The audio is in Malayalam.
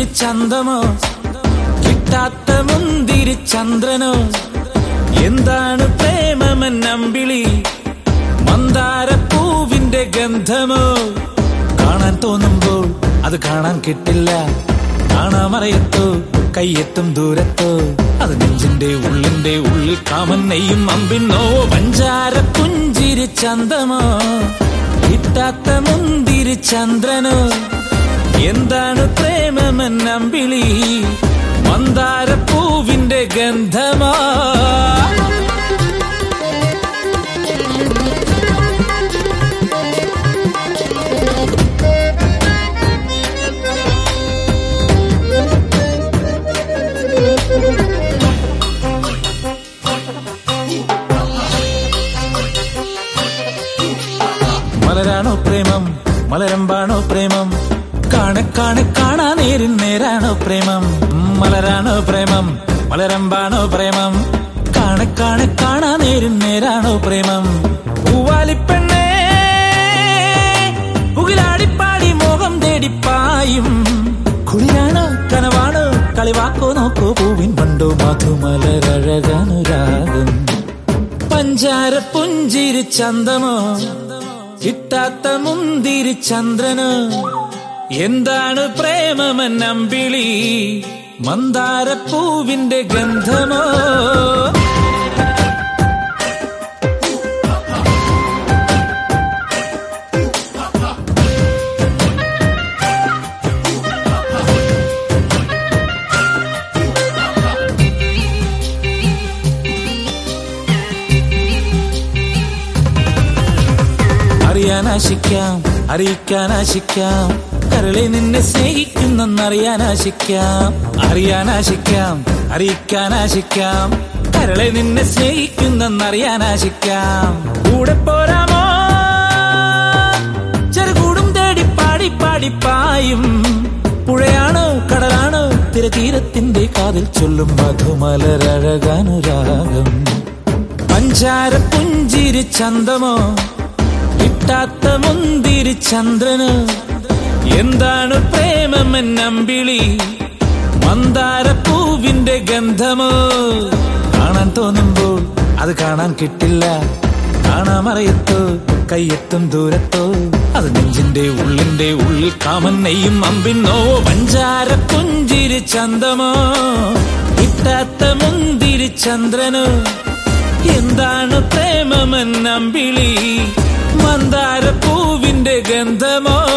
ചന്തമോ കിട്ടാത്ത മുന്തിരി ചന്ദ്രനോ എന്താണ് പ്രേമമെന്നമ്പിളി മന്ദാരപ്പൂവിന്റെ ഗന്ധമോ കാണാൻ തോന്നുമ്പോൾ അത് കാണാൻ കിട്ടില്ല കാണാമറയത്തോ കയ്യെത്തും ദൂരത്തോ അത് നെഞ്ചിന്റെ ഉള്ളിന്റെ ഉള്ളിൽ കാമൻ നെയ്യും അമ്പിന്നോ പഞ്ചാര പുഞ്ചിരി ചന്തമോ കിട്ടാത്ത മുന്തിരി ചന്ദ്രനോ എന്താണ് പ്രേമമെന്നമ്പിളി മന്ദാരപ്പൂവിന്റെ ഗന്ധമാ മലരാണോ പ്രേമം മലരമ്പാണോ പ്രേമം കാണെ കാണെ കാണാ നേരിൻ നേരാണോ പ്രേമം മലരാണോ പ്രേമം മലരമ്പാണോ പ്രേമം കാണെ കാണെ കാണാ നേരിൻ നേരാണോ പ്രേമം പൂവാലിപ്പെണ്ണേ പുകിലാടിപ്പാടി മോഹം തേടിപ്പായും കുളിരാണോ കനവാണോ കളിവാക്കോ നോക്കോ പൂവിൻ പണ്ടോ മധുമലരഴകനുരാഗം പഞ്ചാര പുഞ്ചിരി ചന്തമോ കിട്ടാത്ത മുന്തിരി ചന്ദ്രനോ എന്താണ് പ്രേമമെന്നമ്പിളി മന്ദാരപ്പൂവിന്റെ ഗന്ധമോ അറിയാനാശിക്കാം അറിയിക്കാനാശിക്കാം കരളെ നിന്നെ സ്നേഹിക്കുന്നെന്നറിയാനാശിക്കാം അറിയാനാശിക്കാം അറിയിക്കാനാശിക്കാം കരളെ നിന്നെ സ്നേഹിക്കുന്നെന്നറിയാനാശിക്കാം കൂടെ പോരാമോ ചെറുകൂടും തേടി പാടി പാടി പായും പുഴയാണോ കടലാണോ തിരതീരത്തിന്റെ കാതിൽ ചൊല്ലും മധുമലരഴകാനുരാഗം പഞ്ചാര പുഞ്ചിരി ചന്തമോ കിട്ടാത്ത മുന്തിരി ചന്ദ്രന് എന്താണ് പ്രേമമെന്നമ്പിളി മന്ദാരപ്പൂവിന്റെ ഗന്ധമോ കാണാൻ തോന്നുമ്പോൾ അത് കാണാൻ കിട്ടില്ല കാണാമറയത്തോ കയ്യെത്തും ദൂരത്തോ അത് നെഞ്ചിന്റെ ഉള്ളിന്റെ ഉള്ളിൽ കാമൻ നെയ്യും അമ്പിന്നോ പഞ്ചാര പുഞ്ചിരി ചന്തമോ കിട്ടാത്ത മുന്തിരി ചന്ദ്രനോ എന്താണ് പ്രേമമെന്നമ്പിളി മന്ദാരപ്പൂവിന്റെ ഗന്ധമോ